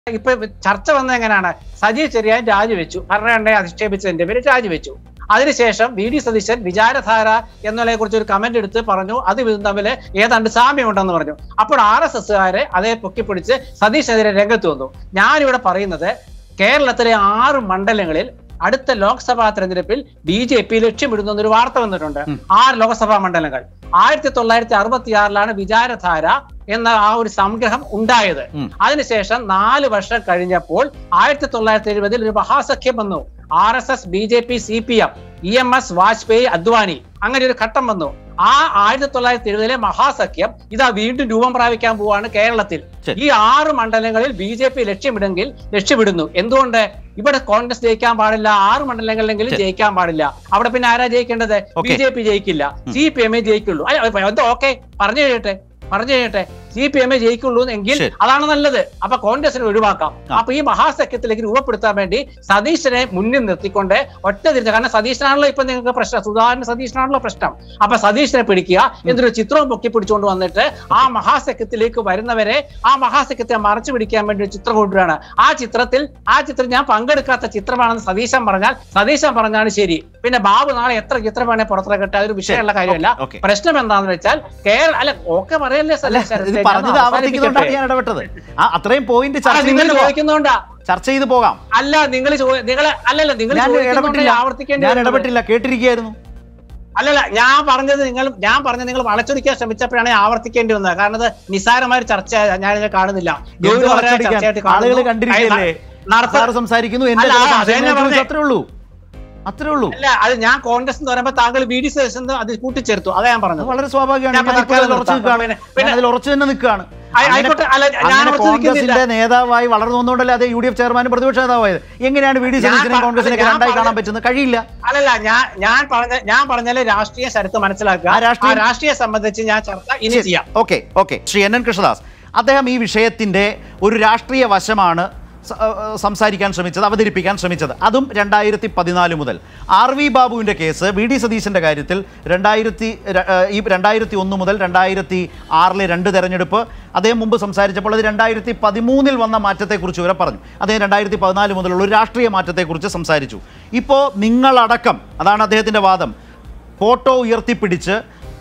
ഇപ്പൊ ചർച്ച വന്നത് എങ്ങനെയാണ് സജി ചെറിയാൻ രാജിവെച്ചു ഭരണഘടനയെ അധിക്ഷേപിച്ചതിന്റെ പേര് രാജിവെച്ചു അതിനുശേഷം വി ഡി സതീശൻ വിചാരധാര എന്നതിനെ കുറിച്ച് ഒരു കമന്റ് എടുത്ത് പറഞ്ഞു അത് ഇതും തമ്മിൽ ഏതാണ്ട് സാമ്യമുണ്ടെന്ന് പറഞ്ഞു അപ്പോൾ ആർ എസ് എസ്സുകാരെ അതേ പൊക്കിപ്പിടിച്ച് സതീശനെതിരെ രംഗത്ത് വന്നു ഞാനിവിടെ പറയുന്നത് കേരളത്തിലെ ആറ് മണ്ഡലങ്ങളിൽ അടുത്ത ലോക്സഭാ തെരഞ്ഞെടുപ്പിൽ ബി ജെ പി ലക്ഷ്യമിടുന്ന ഒരു വാർത്ത വന്നിട്ടുണ്ട് ആറ് ലോക്സഭാ മണ്ഡലങ്ങൾ ആയിരത്തി തൊള്ളായിരത്തി അറുപത്തി ആറിലാണ് വിചാരധാര എന്ന ആ ഒരു സംഗ്രഹം ഉണ്ടായത് ഉം. അതിനുശേഷം നാല് വർഷം കഴിഞ്ഞപ്പോൾ ആയിരത്തി തൊള്ളായിരത്തി എഴുപതിൽ ഒരു മഹാസഖ്യം വന്നു R S S B J P C P M E M S Vajpayee Advani അങ്ങനെ ഒരു ഘട്ടം വന്നു ആ ആയിരത്തി തൊള്ളായിരത്തി എഴുപതിലെ മഹാസഖ്യം ഇതാ വീണ്ടും രൂപം പ്രാപിക്കാൻ പോവാണ് കേരളത്തിൽ ശരി. ഈ ആറ് മണ്ഡലങ്ങളിൽ ബി ജെ പി ലക്ഷ്യമിടെങ്കിൽ ലക്ഷ്യമിടുന്നു എന്തുകൊണ്ട് ഇവിടെ കോൺഗ്രസ് ജയിക്കാൻ പാടില്ല ആറ് മണ്ഡലങ്ങളിലെങ്കിലും ശരി. ജയിക്കാൻ പാടില്ല അവിടെ പിന്നെ ആരാ ജയിക്കേണ്ടത് ബി Okay. ജെ പി ജയിക്കില്ല സി പി എം എ ജയിക്കുള്ളൂ അല്ല എന്താ ഓക്കെ പറഞ്ഞു കഴിയട്ടെ പറഞ്ഞു കഴിയട്ടെ സി പി എം എ ജയിക്കുള്ളൂ എങ്കിൽ ശരി. അതാണ് നല്ലത് അപ്പൊ കോൺഗ്രസിനെ ഒഴിവാക്കാം ആ. അപ്പൊ ഈ മഹാസഖ്യത്തിലേക്ക് രൂപപ്പെടുത്താൻ വേണ്ടി സതീശനെ മുന്നിൽ നിർത്തിക്കൊണ്ട് ഒറ്റ തിരിച്ച കാരണം സതീശനാണല്ലോ ഇപ്പൊ നിങ്ങൾക്ക് പ്രശ്നം സുധാകരൻ സതീശനാണല്ലോ പ്രശ്നം അപ്പൊ സതീശനെ പിടിക്കുക എന്നൊരു ചിത്രവും പൊക്കി പിടിച്ചുകൊണ്ട് വന്നിട്ട് ആ മഹാസഖ്യത്തിലേക്ക് വരുന്നവരെ ആ മഹാസഖ്യത്തെ മറച്ചു പിടിക്കാൻ വേണ്ടി ഒരു ചിത്രം കൊണ്ടുവരികയാണ് ആ ചിത്രത്തിൽ ആ ചിത്രം ഞാൻ പങ്കെടുക്കാത്ത ചിത്രമാണെന്ന് സതീശൻ പറഞ്ഞാൽ സതീശൻ പറഞ്ഞാണ് ശരി പിന്നെ ബാബു നാളെ എത്ര ചിത്രം വേണേ പുറത്തിറക്കട്ടെ അതൊരു വിഷയമുള്ള കാര്യമല്ല ഓക്കെ പ്രശ്നം എന്താണെന്ന് വെച്ചാൽ കേരള അല്ല ഓക്കെ പറയല്ലേ സതീശൻ ഇത് പറഞ്ഞത് ആവർത്തിക്കുന്നതുകൊണ്ടാണ് ഞാൻ ഇടപെട്ടത് ആ അത്രയും പോയിന്റ് ചർച്ച നിങ്ങൾ ചെയ്ത് പോകാം. ചോദിക്കുന്നോണ്ടാ ചർച്ച ചെയ്ത് പോകാം അല്ല നിങ്ങൾ നിങ്ങൾ അല്ലല്ല നിങ്ങൾ ഞാൻ ഇടപെട്ടില്ല ആവർത്തിക്കേണ്ടി ഞാൻ വരുന്നത്. ഇടപെട്ടില്ല കേട്ടിരിക്കുകയായിരുന്നു അല്ലല്ല ഞാൻ പറഞ്ഞത് നിങ്ങൾ ഞാൻ പറഞ്ഞത് നിങ്ങൾ വളച്ചൊടിക്കാൻ ശ്രമിച്ചപ്പോഴാണ് ഞാൻ ആവർത്തിക്കേണ്ടി വന്നത് കാരണം അത് നിസ്സാരമായ ഒരു ചർച്ച ഞാനിത് കാണുന്നില്ല എന്ത് ഗൗരവപരമായ വളച്ചൊടിക്കാൻ? ചർച്ചയായിട്ട് ആളുകൾ കാണുന്നു. കണ്ടിരിക്കുകയല്ലേ നടത്ത- സാറ് സംസാരിക്കുന്നു എന്റെ അല്ല, ചില ആ, സംശയങ്ങളെ അതന്നെ കുറിച്ച് പറഞ്ഞേ. അത്രേ ഉള്ളൂ അത്രേ ഉള്ളൂ അല്ല അത് ഞാൻ കോൺഗ്രസ് എന്ന് പറയുമ്പോൾ താങ്കൾ ബി ഡി സതീശൻ അത് കൂട്ടിച്ചേർത്തു അതാ ഞാൻ അത് പറഞ്ഞത് വളരെ സ്വാഭാവികമാണ് ഞാൻ ഞാൻ ഇപ്പോൾ അതിൽ ഉറച്ചു നിർത്താം. നിൽക്കുകയാണ് പിന്നെ- ഞാൻ അതിൽ ഉറച്ചു തന്നെ നിൽക്കുകയാണ് ആയി- ആയിക്കോട്ടെ അല്ല ഞാൻ അങ്ങനെ ഉറച്ചു നിൽക്കുന്നില്ല കോൺഗ്രസിന്റെ നേതാവായി വളർന്നു വന്നുകൊണ്ടല്ലേ അതേ യു ഡി എഫ് ചെയർമാനും പ്രതിപക്ഷ നേതാവായത് എങ്ങനെയാണ് വി ഡി ഞാൻ സതീശനെയും പ- കോൺഗ്രസിനൊക്കെ ഞാൻ രണ്ടായി കാണാൻ പറഞ്ഞ- പറ്റുന്നത് കഴിയില്ല അല്ലല്ല ഞാൻ ഞാൻ പറഞ്ഞ ഞാൻ പറഞ്ഞാല് രാഷ്ട്രീയ ശരത്ത് മനസ്സിലാക്കുക ആ രാഷ്ട്രീയം- ആ രാഷ്ട്രീയം സംബന്ധിച്ച് ഞാൻ ചർച്ച ഇനി ചെയ്യാം okay okay Shri N N Krishnadas അദ്ദേഹം ഈ വിഷയത്തിന്റെ ഒരു രാഷ്ട്രീയ വശമാണ് സ- ഏഹ് സംസാരിക്കാൻ ശ്രമിച്ചത് അവതരിപ്പിക്കാൻ ശ്രമിച്ചത് അതും രണ്ടായിരത്തി പതിനാല് മുതൽ ആർ വി ബാബുവിൻ്റെ കേസ് വി ഡി സതീശൻ്റെ കാര്യത്തിൽ രണ്ടായിരത്തി ര- ഏഹ് ഈ രണ്ടായിരത്തി ഒന്ന് മുതൽ രണ്ടായിരത്തി ആറിലെ രണ്ട് തെരഞ്ഞെടുപ്പ് അദ്ദേഹം മുമ്പ് സംസാരിച്ചപ്പോൾ അത് രണ്ടായിരത്തി പതിമൂന്നിൽ വന്ന മാറ്റത്തെക്കുറിച്ച് വരെ പറഞ്ഞു അദ്ദേഹം രണ്ടായിരത്തി പതിനാല് മുതലുള്ള ഒരു രാഷ്ട്രീയ മാറ്റത്തെക്കുറിച്ച് സംസാരിച്ചു ഇപ്പോൾ നിങ്ങളടക്കം അതാണ് അദ്ദേഹത്തിൻ്റെ വാദം ഫോട്ടോ ഉയർത്തിപ്പിടിച്ച്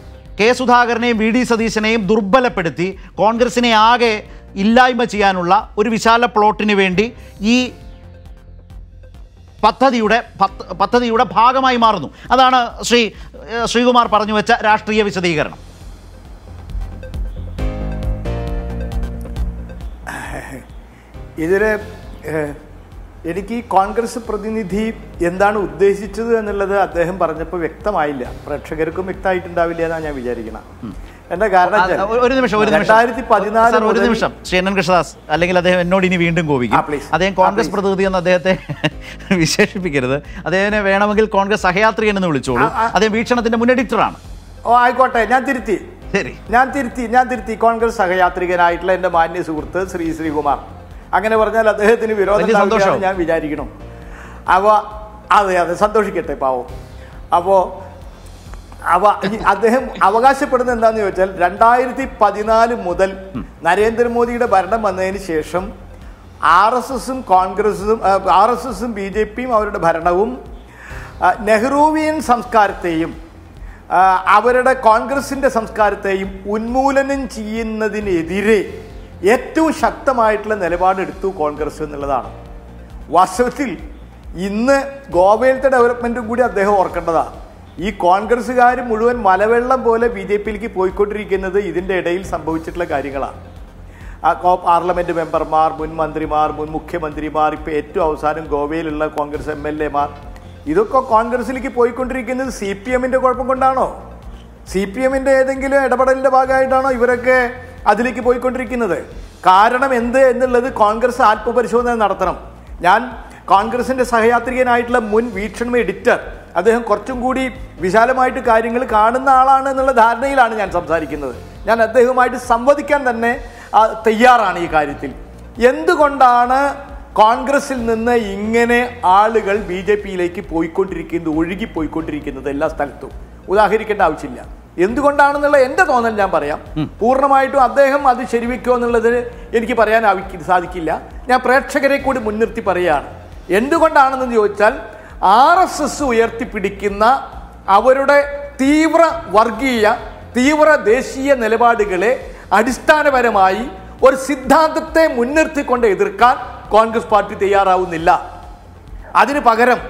കെ സുധാകരനെയും വി ഡി സതീശനെയും ദുർബലപ്പെടുത്തി കോൺഗ്രസിനെ ആകെ ഇല്ലായ്മ ചെയ്യാനുള്ള ഒരു വിശാല പ്ലോട്ടിന് വേണ്ടി ഈ പദ്ധതിയുടെ പത്ത് പദ്ധതിയുടെ ഭാഗമായി മാറുന്നു അതാണ് ശ്രീ ഏഹ് ശ്രീകുമാർ പറഞ്ഞു വെച്ച രാഷ്ട്രീയ വിശദീകരണം ഇതിൽ എനിക്ക് ഈ കോൺഗ്രസ് പ്രതിനിധി എന്താണ് ഉദ്ദേശിച്ചത് എന്നുള്ളത് അദ്ദേഹം പറഞ്ഞപ്പോൾ വ്യക്തമായില്ല പ്രേക്ഷകർക്കും വ്യക്തമായിട്ടുണ്ടാവില്ല എന്നാണ് ഞാൻ വിചാരിക്കണം എന്താ കാരണം ആ, വെച്ചാൽ ഒരു നിമിഷം ഒരു നിമിഷം രണ്ടായിരത്തി പതിനാല് സാർ, ഒരു മുതൽ നിമിഷം ശ്രീ എൻ എൻ കൃഷ്ണദാസ് അല്ലെങ്കിൽ അദ്ദേഹം എന്നോട് ഇനി വീണ്ടും ആ, കോപിക്കും please. അദ്ദേഹം ആ, കോൺഗ്രസ് please. പ്രതിനിധി എന്ന് അദ്ദേഹത്തെ വിശേഷിപ്പിക്കരുത് അദ്ദേഹത്തിനെ വേണമെങ്കിൽ കോൺഗ്രസ് സഹയാത്രികൻ എന്ന് വിളിച്ചോളൂ ആ, ആ. അദ്ദേഹം വീക്ഷണത്തിന്റെ മുൻ എഡിറ്ററാണ് ഓ ആയിക്കോട്ടെ ഞാൻ തിരുത്തി ശരി ഞാൻ തിരുത്തി ഞാൻ തിരുത്തി കോൺഗ്രസ് സഹയാത്രികനായിട്ടുള്ള എൻ്റെ മാന്യ സുഹൃത്ത് ശ്രീ ശ്രീകുമാർ അങ്ങനെ പറഞ്ഞാൽ അദ്ദേഹത്തിന് വിരോധം വലിയ ഉണ്ടാവില്ല സന്തോഷം. എന്ന് ഞാൻ വിചാരിക്കണം അപ്പോൾ അതെ അതെ സന്തോഷിക്കട്ടെ പാവം അപ്പോൾ അവ ഈ അദ്ദേഹം അവകാശപ്പെടുന്നത് എന്താണെന്ന് ചോദിച്ചാൽ രണ്ടായിരത്തി പതിനാല് മുതൽ നരേന്ദ്രമോദിയുടെ ഭരണം വന്നതിന് ശേഷം ആർ എസ് എസും കോൺഗ്രസും ആർ എസ് എസും ബി ജെ പിയും അവരുടെ ഭരണവും ആ, നെഹ്റുവിയൻ സംസ്കാരത്തെയും ആ, അവരുടെ കോൺഗ്രസിന്റെ സംസ്കാരത്തെയും ഉന്മൂലനം ചെയ്യുന്നതിനെതിരെ ഏറ്റവും ശക്തമായിട്ടുള്ള നിലപാടെടുത്തു കോൺഗ്രസ് എന്നുള്ളതാണ് വാസ്തവത്തിൽ ഇന്ന് ഗോവയിലത്തെ ഡെവലപ്മെന്റും കൂടി അദ്ദേഹം ഓർക്കേണ്ടതാണ് ഈ കോൺഗ്രസ്സുകാർ മുഴുവൻ മലവെള്ളം പോലെ ബി ജെ പിയിലേക്ക് പോയിക്കൊണ്ടിരിക്കുന്നത് ഇതിൻ്റെ ഇടയിൽ സംഭവിച്ചിട്ടുള്ള കാര്യങ്ങളാണ് ആ കോ- പാർലമെന്റ് മെമ്പർമാർ മുൻ മന്ത്രിമാർ മുൻ മുഖ്യമന്ത്രിമാർ ഇപ്പോൾ ഏറ്റവും അവസാനം ഗോവയിലുള്ള കോൺഗ്രസ് എം എൽ എമാർ ഇതൊക്കെ കോൺഗ്രസിലേക്ക് പോയിക്കൊണ്ടിരിക്കുന്നത് സി പി എമ്മിൻ്റെ കുഴപ്പം കൊണ്ടാണോ സി പി എമ്മിൻ്റെ ഏതെങ്കിലും ഇടപെടലിൻ്റെ ഭാഗമായിട്ടാണോ ഇവരൊക്കെ അതിലേക്ക് പോയിക്കൊണ്ടിരിക്കുന്നത് കാരണം എന്ത് എന്നുള്ളത് കോൺഗ്രസ് ആത്മപരിശോധന നടത്തണം ഞാൻ കോൺഗ്രസിൻ്റെ സഹയാത്രികനായിട്ടുള്ള മുൻ വീക്ഷണം എഡിറ്റർ അദ്ദേഹം കുറച്ചും കൂടി വിശാലമായിട്ട് കാര്യങ്ങൾ കാണുന്ന ആളാണ് എന്നുള്ള ധാരണയിലാണ് ഞാൻ സംസാരിക്കുന്നത് ഞാൻ അദ്ദേഹവുമായിട്ട് സംവദിക്കാൻ തന്നെ ആ, തയ്യാറാണ് ഈ കാര്യത്തിൽ എന്തുകൊണ്ടാണ് കോൺഗ്രസിൽ നിന്ന് ഇങ്ങനെ ആളുകൾ ബി ജെ പിയിലേക്ക് പോയിക്കൊണ്ടിരിക്കുന്നത് ഒഴുകി പോയിക്കൊണ്ടിരിക്കുന്നത് എല്ലാ സ്ഥലത്തും ഉദാഹരിക്കേണ്ട ആവശ്യമില്ല എന്തുകൊണ്ടാണെന്നുള്ള എൻ്റെ തോന്നൽ ഞാൻ പറയാം പൂർണ്ണമായിട്ടും അദ്ദേഹം അത് ശരിവെക്കുമോ എന്നുള്ളത് എനിക്ക് പറയാൻ ആവിക്ക് സാധിക്കില്ല ഞാൻ പ്രേക്ഷകരെ കൂടി മുൻനിർത്തി പറയുകയാണ് എന്തുകൊണ്ടാണെന്ന് ചോദിച്ചാൽ ആർ എസ് എസ് ഉയർത്തിപ്പിടിക്കുന്ന അവരുടെ തീവ്ര വർഗീയ തീവ്ര ദേശീയ നിലപാടുകളെ അടിസ്ഥാനപരമായി ഒരു സിദ്ധാന്തത്തെ മുൻനിർത്തിക്കൊണ്ട് എതിർക്കാൻ കോൺഗ്രസ് പാർട്ടി തയ്യാറാവുന്നില്ല അതിന് പകരം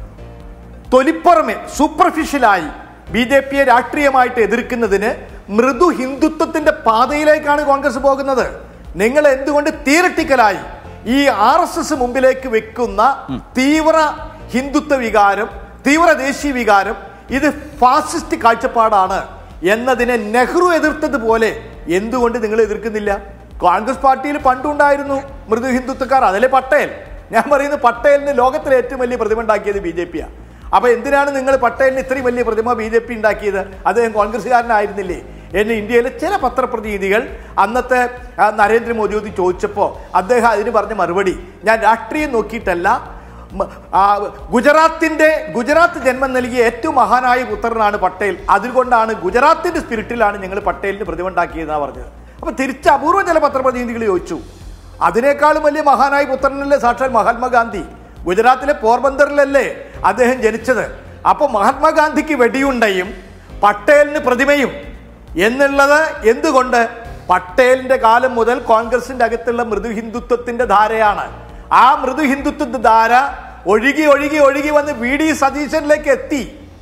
തൊലിപ്പുറമെ സൂപ്പർഫിഷ്യലായി ബി ജെ പിയെ രാഷ്ട്രീയമായിട്ട് എതിർക്കുന്നതിന് മൃദു ഹിന്ദുത്വത്തിന്റെ പാതയിലേക്കാണ് കോൺഗ്രസ് പോകുന്നത് നിങ്ങൾ എന്തുകൊണ്ട് തിയറട്ടിക്കലായി ഈ ആർ എസ് എസ് മുമ്പിലേക്ക് വെക്കുന്ന തീവ്ര ഹിന്ദുത്വ വികാരം തീവ്ര ദേശീയ വികാരം ഇത് ഫാസിസ്റ്റ് കാഴ്ചപ്പാടാണ് എന്നതിനെ നെഹ്റു എതിർത്തതുപോലെ എന്തുകൊണ്ട് നിങ്ങൾ എതിർക്കുന്നില്ല കോൺഗ്രസ് പാർട്ടിയിൽ പണ്ടുണ്ടായിരുന്നു മൃദു ഹിന്ദുത്വക്കാർ അതിലെ പട്ടേൽ ഞാൻ പറയുന്നത് പട്ടേലിന് ലോകത്തിലെ ഏറ്റവും വലിയ പ്രതിമ ഉണ്ടാക്കിയത് ബി ജെ പിയാണ് അപ്പൊ എന്തിനാണ് നിങ്ങൾ പട്ടേലിന് ഇത്രയും വലിയ പ്രതിമ ബി ജെ പി ഉണ്ടാക്കിയത് അദ്ദേഹം കോൺഗ്രസ്സുകാരനായിരുന്നില്ലേ എന്ന് ഇന്ത്യയിലെ ചില പത്രപ്രതിനിധികൾ അന്നത്തെ ആ, നരേന്ദ്രമോദിയോട് ചോദിച്ചപ്പോൾ അദ്ദേഹം അതിന് പറഞ്ഞ മറുപടി ഞാൻ രാഷ്ട്രീയം നോക്കിയിട്ടല്ല മ- ആ, ഗുജറാത്തിന്റെ ഗുജറാത്ത് ജന്മം നൽകിയ ഏറ്റവും മഹാനായ പുത്രനാണ് പട്ടേൽ അതുകൊണ്ടാണ് ഗുജറാത്തിന്റെ സ്പിരിറ്റിലാണ് ഞങ്ങൾ പട്ടേലിന് പ്രതിമ ഉണ്ടാക്കിയതെന്നാണ് പറഞ്ഞത് അപ്പൊ തിരിച്ച് അപൂർവ ചില പത്രപ്രതിനിധികൾ ചോദിച്ചു അതിനേക്കാളും വലിയ മഹാനായ പുത്രനല്ലേ സാക്ഷാൽ മഹാത്മാഗാന്ധി ഗുജറാത്തിലെ പോർബന്തറിലല്ലേ അദ്ദേഹം ജനിച്ചത് അപ്പൊ മഹാത്മാഗാന്ധിക്ക് വെടിയുണ്ടയും പട്ടേലിന് പ്രതിമയും എന്നുള്ളത് എന്തുകൊണ്ട് പട്ടേലിന്റെ കാലം മുതൽ കോൺഗ്രസിന്റെ അകത്തുള്ള മൃദു ഹിന്ദുത്വത്തിന്റെ ധാരയാണ് ആ മൃദു ഹിന്ദുത്വത്തിന്റെ ധാര ഒഴുകി ഒഴുകി ഒഴുകി വന്ന് വി ഡി സതീശനിലേക്ക് എത്തി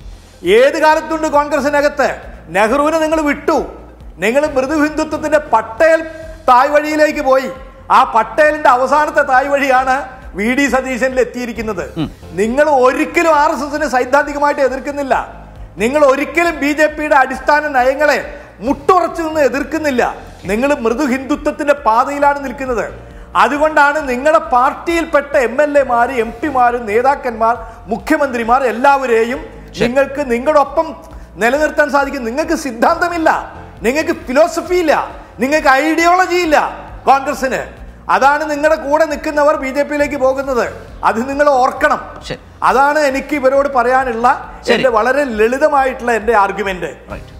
ഏത് കാലത്തുണ്ട് കോൺഗ്രസിനകത്ത് നെഹ്റുവിനെ നിങ്ങൾ വിട്ടു നിങ്ങൾ മൃദു ഹിന്ദുത്വത്തിന്റെ പട്ടേൽ തായ് വഴിയിലേക്ക് പോയി ആ പട്ടേലിന്റെ അവസാനത്തെ തായ് വഴിയാണ് വി ഡി സതീശനിൽ എത്തിയിരിക്കുന്നത് നിങ്ങൾ ഒരിക്കലും ആർ എസ് എസിനെ സൈദ്ധാന്തികമായിട്ട് എതിർക്കുന്നില്ല നിങ്ങൾ ഒരിക്കലും ബി ജെ പിയുടെ അടിസ്ഥാന നയങ്ങളെ മുട്ടുറച്ചു നിന്ന് എതിർക്കുന്നില്ല നിങ്ങൾ മൃദു ഹിന്ദുത്വത്തിന്റെ പാതയിലാണ് നിൽക്കുന്നത് അതുകൊണ്ടാണ് നിങ്ങളുടെ പാർട്ടിയിൽപ്പെട്ട എം എൽ എമാര് എം പിമാര് നേതാക്കന്മാർ മുഖ്യമന്ത്രിമാർ എല്ലാവരെയും നിങ്ങൾക്ക് നിങ്ങളുടെ ഒപ്പം നിലനിർത്താൻ സാധിക്കും നിങ്ങൾക്ക് സിദ്ധാന്തമില്ല നിങ്ങൾക്ക് ഫിലോസഫി ഇല്ല നിങ്ങൾക്ക് ഐഡിയോളജി ഇല്ല കോൺഗ്രസിന് അതാണ് നിങ്ങളുടെ കൂടെ നിൽക്കുന്നവർ ബി ജെ പിയിലേക്ക് പോകുന്നത് അത് നിങ്ങൾ ഓർക്കണം ശരി. അതാണ് എനിക്ക് ഇവരോട് പറയാനുള്ള ശരി. എന്റെ വളരെ ലളിതമായിട്ടുള്ള എന്റെ ആർഗ്യുമെന്റ് Right.